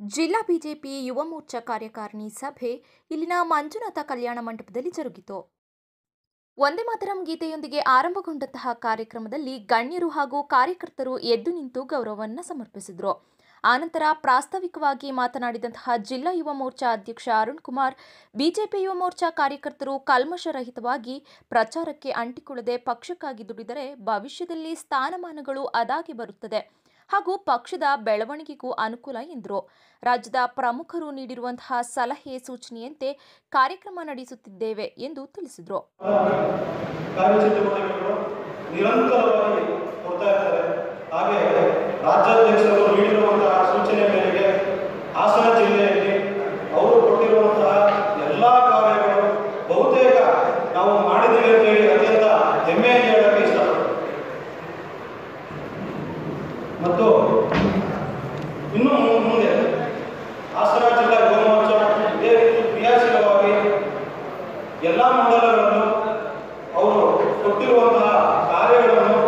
ಜಿಲ್ಲಾ ಬಿಜೆಪಿ ಯುವ ಮೋರ್ಚಾ ಕಾರ್ಯಕಾರಿಣಿ ಸಭೆ ಇಲ್ಲಿನ ಮಂಜುನಾಥ ಕಲ್ಯಾಣ ಮಂಟಪದಲ್ಲಿ ಜರುಗಿತು ಒಂದೇ ಮಾತರಂ ಗೀತೆಯೊಂದಿಗೆ ಆರಂಭಗೊಂಡಂತಹ ಕಾರ್ಯಕ್ರಮದಲ್ಲಿ ಗಣ್ಯರು ಹಾಗೂ ಕಾರ್ಯಕರ್ತರು ಎದ್ದು ನಿಂತು ಗೌರವವನ್ನು ಸಮರ್ಪಿಸಿದರು ಆನಂತರ ಪ್ರಾಸ್ತಾವಿಕವಾಗಿ ಮಾತನಾಡಿದಂತಹ ಜಿಲ್ಲಾ ಯುವ ಮೋರ್ಚಾ ಅಧ್ಯಕ್ಷ ಅರುಣ್ ಕುಮಾರ್ ಬಿಜೆಪಿ ಯುವ ಮೋರ್ಚಾ ಕಾರ್ಯಕರ್ತರು ಕಲ್ಮಶರಹಿತವಾಗಿ ಪ್ರಚಾರಕ್ಕೆ ಅಂಟಿಕೊಳ್ಳದೆ ಪಕ್ಷಕ್ಕಾಗಿ ದುಡಿದರೆ ಭವಿಷ್ಯದಲ್ಲಿ ಸ್ಥಾನಮಾನಗಳು ಅದಾಗಿ ಬರುತ್ತದೆ ಹಾಗೂ ಪಕ್ಷದ ಬೆಳವಣಿಗೆಗೂ ಅನುಕೂಲ ಎಂದರು ರಾಜ್ಯದ ಪ್ರಮುಖರು ನೀಡಿರುವಂತಹ ಸಲಹೆ ಸೂಚನೆಯಂತೆ ಕಾರ್ಯಕ್ರಮ ನಡೆಸುತ್ತಿದ್ದೇವೆ ಎಂದು ತಿಳಿಸಿದರು ಕಾರ್ಯಚಟುವಟಿಕೆಗಳು ನಿರಂತರವಾಗಿ ಕೊಡ್ತಾ ಇರ್ತಾರೆ ಹಾಗೆ ರಾಜ್ಯಾಧ್ಯಕ್ಷರು ನೀಡಿರುವಂತಹ ಸೂಚನೆ ಮೇರೆಗೆ ಹಾಸನ ಜಿಲ್ಲೆಯಲ್ಲಿ ಅವರು ಕೊಟ್ಟಿರುವಂತಹ ಎಲ್ಲ ಕಾರ್ಯಗಳು ಬಹುತೇಕ ನಾವು ಮಾಡಿದ್ದೀವಿ ಅಂತ ಹೇಳಿ ಅತ್ಯಂತ ಹೆಮ್ಮೆಯಿಂದ ಹೇಳಕ್ಕೆ ಇಷ್ಟಪಡ್ತೀನಿ ಮತ್ತು ಇನ್ನು ಮು- ಮುಂದೆ ಹಾಸನ ಜಿಲ್ಲಾ ಯುವ ಮೋರ್ಚಾ ಇದೇ ರೀತಿ ಕ್ರಿಯಾಶೀಲವಾಗಿ ಎಲ್ಲ ಮಂಡಲಗಳನ್ನು ಅವರು ಕೊಟ್ಟಿರುವಂತಹ ಕಾರ್ಯಗಳನ್ನು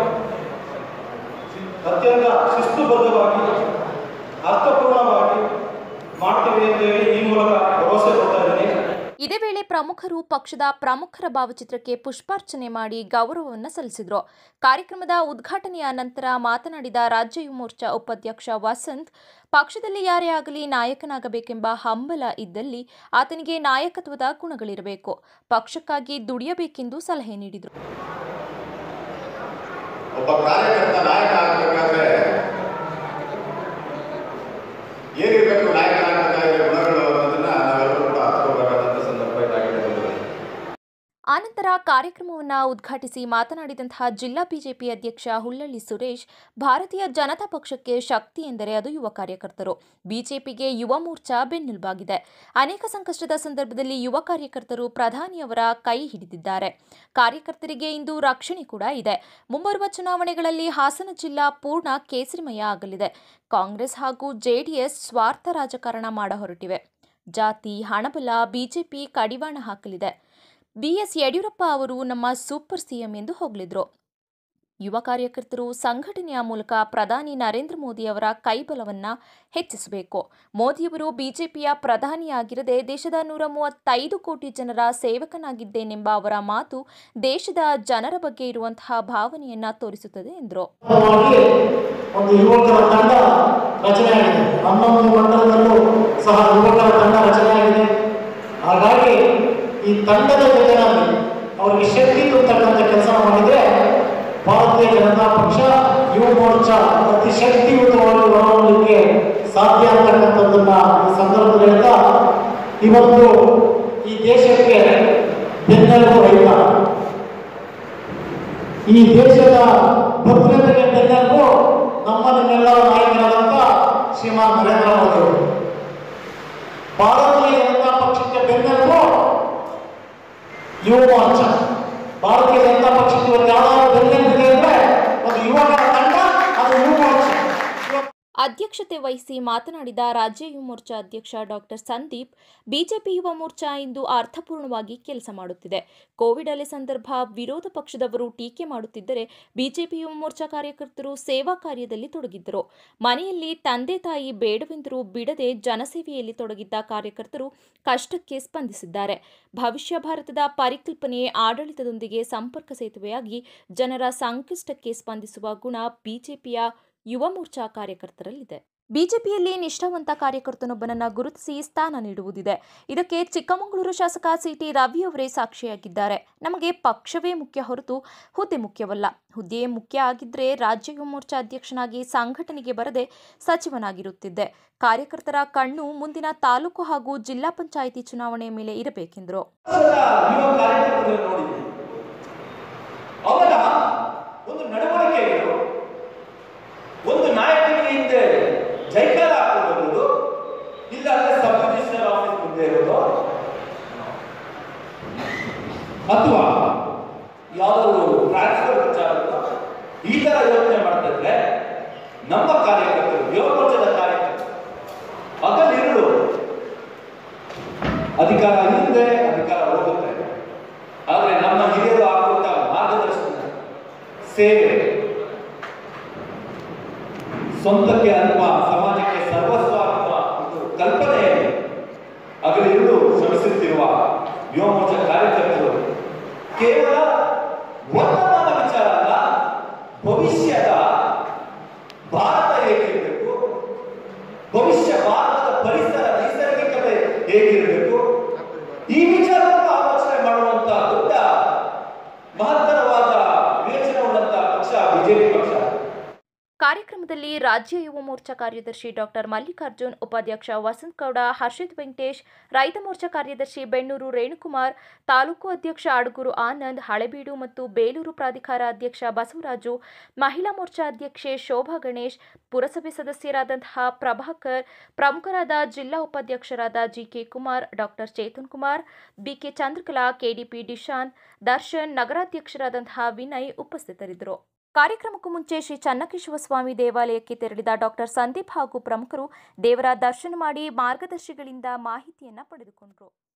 ಅತ್ಯಂತ ಶಿಸ್ತುಬದ್ಧವಾಗಿ ಅರ್ಥಪೂರ್ಣವಾಗಿ ಮಾಡ್ತೀವಿ ಅಂತ ಹೇಳಿ ಈ ಮೂಲಕ ಭರವಸೆ ಕೊಡ್ತಾ ಇದ್ದೀನಿ ಇದೇ ವೇಳೆ ಪ್ರಮುಖರು ಪಕ್ಷದ ಪ್ರಮುಖರ ಭಾವಚಿತ್ರಕ್ಕೆ ಪುಷ್ಪಾರ್ಚನೆ ಮಾಡಿ ಗೌರವವನ್ನು ಸಲ್ಲಿಸಿದರು ಕಾರ್ಯಕ್ರಮದ ಉದ್ಘಾಟನೆಯ ನಂತರ ಮಾತನಾಡಿದ ರಾಜ್ಯ ಯುವ ಮೋರ್ಚಾ ಉಪಾಧ್ಯಕ್ಷ ವಸಂತ್ ಪಕ್ಷದಲ್ಲಿ ಯಾರೇ ಆಗಲಿ ನಾಯಕನಾಗಬೇಕೆಂಬ ಹಂಬಲ ಇದ್ದಲ್ಲಿ ಆತನಿಗೆ ನಾಯಕತ್ವದ ಗುಣಗಳಿರಬೇಕು ಪಕ್ಷಕ್ಕಾಗಿ ದುಡಿಯಬೇಕೆಂದು ಸಲಹೆ ನೀಡಿದರು ಒಬ್ಬ ಕಾರ್ಯಕರ್ತ ನಾಯಕ ಆಗಬೇಕಾದ್ರೆ ಏನಿರಬೇಕು ನಾಯಕನಾಗಬೇಕಾದ್ರೆ ಗುಣಗಳು ಅನ್ನೋದನ್ನ ನಾವೆಲ್ಲರೂ ಕೂಡ ಹತ್ಕೋಬೇಕಾದಂಥ ಸಂದರ್ಭ ಇದಾಗಿದೆ ಬಂದಿದೆ ಆನಂತರ ಕಾರ್ಯಕ್ರಮವನ್ನು ಉದ್ಘಾಟಿಸಿ ಮಾತನಾಡಿದಂತಹ ಜಿಲ್ಲಾ ಬಿಜೆಪಿ ಅಧ್ಯಕ್ಷ ಹುಲ್ಲಳ್ಳಿ ಸುರೇಶ್ ಭಾರತೀಯ ಜನತಾ ಪಕ್ಷಕ್ಕೆ ಶಕ್ತಿ ಎಂದರೆ ಅದು ಯುವ ಕಾರ್ಯಕರ್ತರು ಬಿಜೆಪಿಗೆ ಯುವ ಮೋರ್ಚಾ ಬೆನ್ನೆಲುಬಾಗಿದೆ ಅನೇಕ ಸಂಕಷ್ಟದ ಸಂದರ್ಭದಲ್ಲಿ ಯುವ ಕಾರ್ಯಕರ್ತರು ಪ್ರಧಾನಿಯವರ ಕೈ ಹಿಡಿದಿದ್ದಾರೆ ಕಾರ್ಯಕರ್ತರಿಗೆ ಇಂದು ರಕ್ಷಣೆ ಕೂಡ ಇದೆ ಮುಂಬರುವ ಚುನಾವಣೆಗಳಲ್ಲಿ ಹಾಸನ ಜಿಲ್ಲಾ ಪೂರ್ಣ ಕೇಸರಿಮಯ ಆಗಲಿದೆ ಕಾಂಗ್ರೆಸ್ ಹಾಗೂ ಜೆಡಿಎಸ್ ಸ್ವಾರ್ಥ ರಾಜಕಾರಣ ಮಾಡ ಹೊರಟಿವೆ ಜಾತಿ ಹಣಬಲ ಬಿಜೆಪಿ ಕಡಿವಾಣ ಹಾಕಲಿದೆ ಬಿಎಸ್ ಯಡಿಯೂರಪ್ಪ ಅವರು ನಮ್ಮ ಸೂಪರ್ ಸಿಎಂ ಎಂದು ಹೊಗಳಿದ್ರು ಯುವ ಕಾರ್ಯಕರ್ತರು ಸಂಘಟನೆಯ ಮೂಲಕ ಪ್ರಧಾನಿ ನರೇಂದ್ರ ಮೋದಿ ಅವರ ಕೈಬಲವನ್ನ ಹೆಚ್ಚಿಸಬೇಕು ಮೋದಿಯವರು ಬಿಜೆಪಿಯ ಪ್ರಧಾನಿಯಾಗಿರದೆ ದೇಶದ ನೂರ ಮೂವತ್ತೈದು ಕೋಟಿ ಜನರ ಸೇವಕನಾಗಿದ್ದೇನೆಂಬ ಅವರ ಮಾತು ದೇಶದ ಜನರ ಬಗ್ಗೆ ಇರುವಂತಹ ಭಾವನೆಯನ್ನ ತೋರಿಸುತ್ತದೆ ಎಂದರು ವಾಗಿ ಒಂದು ಯುವಕರ ತಂಡ ರಚನೆಯಾಗಿದೆ ಹನ್ನೊಂದು ಮಂಡಲದಲ್ಲೂ ಸಹ ಯುವಕರ ತಂಡ ರಚನೆಯಾಗಿದೆ ಹಾಗಾಗಿ ಈ ತಂಡದ ಜೊತೆಯಲ್ಲಿ ಅವರಿಗೆ ಶಕ್ತಿ ತುಂಬತಕ್ಕಂಥ ಕೆಲಸ ಮಾಡಿದ್ರೆ ಭಾರತೀಯ ಜನತಾ ಪಕ್ಷ ಯುವ ಮೋರ್ಚಾ ಅತಿ ಶಕ್ತಿಯುತವಾಗಿ ಹೊರಹೊಮ್ಮಲಿಕ್ಕೆ ಸಾಧ್ಯ ಅಂತಕ್ಕಂಥದ್ದನ್ನ ಈ ಸಂದರ್ಭದಲ್ಲಿ ಹೇಳ್ತಾ ಇವತ್ತು ಈ ದೇಶಕ್ಕೆ ಬೆನ್ನೆಲುಬು ರೈತ ಈ ದೇಶದ ಭದ್ರತೆಗೆ ಬೆನ್ನೆಲುಬು ನಮ್ಮ ನಿಮ್ಮೆಲ್ಲರ ನಾಯಕರಾದಂಥ ಶ್ರೀಮಾನ್ ನರೇಂದ್ರ ಮೋದಿ ಅವರು ಭಾರತೀಯ ಜನತಾ ಪಕ್ಷಕ್ಕೆ ಬೆನ್ನೆಲುಬು ಯುವ ಮೋರ್ಚಾ ಭಾರತೀಯ ಜನತಾ ಪಕ್ಷಕ್ಕೆ ಇವತ್ತು ಯಾವ್ದಾದ್ರು ಬೆನ್ನೆಲುಬಿದೆ ಅಂದ್ರೆ ಒಂದು ಯುವಕರ ತಂಡ ಅದು ಯುವ ಮೋರ್ಚಾ ಇವತ್ತು ಅಧ್ಯಕ್ಷತೆ ವಹಿಸಿ ಮಾತನಾಡಿದ ರಾಜ್ಯ ಯುವ ಮೋರ್ಚಾ ಅಧ್ಯಕ್ಷ ಡಾಕ್ಟರ್ ಸಂದೀಪ್ ಬಿಜೆಪಿ ಯುವ ಮೋರ್ಚಾ ಇಂದು ಅರ್ಥಪೂರ್ಣವಾಗಿ ಕೆಲಸ ಮಾಡುತ್ತಿದೆ ಕೋವಿಡ್ ಅಲೆ ಸಂದರ್ಭ ವಿರೋಧ ಪಕ್ಷದವರು ಟೀಕೆ ಮಾಡುತ್ತಿದ್ದರೆ ಬಿಜೆಪಿ ಯುವ ಮೋರ್ಚಾ ಕಾರ್ಯಕರ್ತರು ಸೇವಾ ಕಾರ್ಯದಲ್ಲಿ ತೊಡಗಿದ್ದರು ಮನೆಯಲ್ಲಿ ತಂದೆ ತಾಯಿ ಬೇಡವೆಂದರೂ ಬಿಡದೆ ಜನಸೇವೆಯಲ್ಲಿ ತೊಡಗಿದ್ದ ಕಾರ್ಯಕರ್ತರು ಕಷ್ಟಕ್ಕೆ ಸ್ಪಂದಿಸಿದ್ದಾರೆ ಭವಿಷ್ಯ ಭಾರತದ ಪರಿಕಲ್ಪನೆ ಆಡಳಿತದೊಂದಿಗೆ ಸಂಪರ್ಕ ಸೇತುವೆಯಾಗಿ ಜನರ ಸಂಕಷ್ಟಕ್ಕೆ ಸ್ಪಂದಿಸುವ ಗುಣ ಬಿಜೆಪಿಯ ಯುವ ಮೋರ್ಚಾ ಕಾರ್ಯಕರ್ತರಲ್ಲಿದೆ ಬಿಜೆಪಿಯಲ್ಲಿ ನಿಷ್ಠಾವಂತ ಕಾರ್ಯಕರ್ತನೊಬ್ಬನನ್ನ ಗುರುತಿಸಿ ಸ್ಥಾನ ನೀಡುವುದಿದೆ ಇದಕ್ಕೆ ಚಿಕ್ಕಮಗಳೂರು ಶಾಸಕ ಸಿಟಿ ರವಿ ಅವರೇ ಸಾಕ್ಷಿಯಾಗಿದ್ದಾರೆ ನಮಗೆ ಪಕ್ಷವೇ ಮುಖ್ಯ ಹೊರತು ಹುದ್ದೆ ಮುಖ್ಯವಲ್ಲ ಹುದ್ದೆಯೇ ಮುಖ್ಯ ಆಗಿದ್ರೆ ರಾಜ್ಯ ಯುವ ಮೋರ್ಚಾ ಅಧ್ಯಕ್ಷನಾಗಿ ಸಂಘಟನೆಗೆ ಬರದೆ ಸಚಿವನಾಗಿರುತ್ತಿದ್ದೆ ಕಾರ್ಯಕರ್ತರ ಕಣ್ಣು ಮುಂದಿನ ತಾಲೂಕು ಹಾಗೂ ಜಿಲ್ಲಾ ಪಂಚಾಯಿತಿ ಚುನಾವಣೆ ಮೇಲೆ ಇರಬೇಕೆಂದರು ಪಕ್ಷದ ಯುವ ಕಾರ್ಯಕರ್ತರನ್ನು ನೋಡಿದ್ದೀವಿ ಅವರ ಒಂದು ನಡವಳಿಕೆ ಏನು ಒಂದು ನಾಯಕನಿಗೆ ಹಿಂದೆ ಜೈಕಾರ ಹಾಕೊಂಡಿರುವುದು ಇಲ್ಲ ಅಂದ್ರೆ ಸಬ್ ರಿಜಿಸ್ಟರ್ ಆಫೀಸ್ ಮುಂದೆ ಇರೋದು ಅಥವಾ ಯಾವುದಾದ್ರು ಟ್ರಾನ್ಸ್ಫರ್ ವಿಚಾರ ಈ ತರ ಯೋಚನೆ ಮಾಡ್ತಾ ಇದ್ರೆ ನಮ್ಮ ಕಾರ್ಯಕರ್ತರು ಯುವ ಮೋರ್ಚಾದ ಕಾರ್ಯಕರ್ತರು ಹಗಲಿರುಳು ಅಧಿಕಾರ ಹಿಂದೆ ಅಧಿಕಾರ ಹೋಗುತ್ತೆ ಆದರೆ ನಮ್ಮ ಹಿರಿಯರು ಹಾಕುವಂತ ಮಾರ್ಗದರ್ಶನ ಸೇವೆ ಸ್ವಂತಕ್ಕೆ ಅನ್ನುವ ಸಮಾಜಕ್ಕೆ ಸರ್ವಸ್ವ ಅನ್ನುವ ಒಂದು ಯುವ ಮೋರ್ಚಾ ಕಾರ್ಯಕರ್ತರು ಕೇವಲ ವರ್ತಮಾನ ವಿಚಾರ ಅಲ್ಲ ಭವಿಷ್ಯದ ಭಾರತ ಹೇಗಿರಬೇಕು ಭವಿಷ್ಯ ಭಾರತದ ಪರಿಸರ ನೈಸರ್ಗಿಕತೆ ಹೇಗಿರಬೇಕು ಈ ವಿಚಾರವನ್ನು ಆಲೋಚನೆ ಮಾಡುವಂತಹ ದೊಡ್ಡ ಮಹತ್ತರವಾದ ವಿವೇಚನೆ ಉಳ್ಳಂತಹ ಪಕ್ಷ ಬಿಜೆಪಿ ಪಕ್ಷ ಕಾರ್ಯಕ್ರಮದಲ್ಲಿ ರಾಜ್ಯ ಯುವ ಮೋರ್ಚಾ ಕಾರ್ಯದರ್ಶಿ ಡಾಕ್ಟರ್ ಮಲ್ಲಿಕಾರ್ಜುನ್ ಉಪಾಧ್ಯಕ್ಷ ವಸಂತ್ ಗೌಡ ಹರ್ಷಿತ್ ವೆಂಕಟೇಶ್ ರೈತ ಮೋರ್ಚಾ ಕಾರ್ಯದರ್ಶಿ ಬೆಣ್ಣೂರು ರೇಣುಕುಮಾರ್ ತಾಲೂಕು ಅಧ್ಯಕ್ಷ ಅಡಗೂರು ಆನಂದ್ ಹಳೆಬೀಡು ಮತ್ತು ಬೇಲೂರು ಪ್ರಾಧಿಕಾರ ಅಧ್ಯಕ್ಷ ಬಸವರಾಜು ಮಹಿಳಾ ಮೋರ್ಚಾ ಅಧ್ಯಕ್ಷೆ ಶೋಭಾ ಗಣೇಶ್ ಪುರಸಭೆ ಸದಸ್ಯರಾದಂತಹ ಪ್ರಭಾಕರ್ ಪ್ರಮುಖರಾದ ಜಿಲ್ಲಾ ಉಪಾಧ್ಯಕ್ಷರಾದ GK Kumar doctor Chetan Kumar BK Chandrakala KDP Dishant Darshan ನಗರಾಧ್ಯಕ್ಷರಾದಂತಹ ವಿನಯ್ ಉಪಸ್ಥಿತರಿದ್ದರು ಕಾರ್ಯಕ್ರಮಕ್ಕೂ ಮುಂಚೆ ಶ್ರೀ ಚನ್ನಕೇಶವ ಸ್ವಾಮಿ ದೇವಾಲಯಕ್ಕೆ ತೆರಳಿದ ಡಾಕ್ಟರ್ ಸಂದೀಪ್ ಹಾಗೂ ಪ್ರಮುಖರು ದೇವರ ದರ್ಶನ ಮಾಡಿ ಮಾರ್ಗದರ್ಶಿಗಳಿಂದ ಮಾಹಿತಿಯನ್ನ ಪಡೆದುಕೊಂಡರು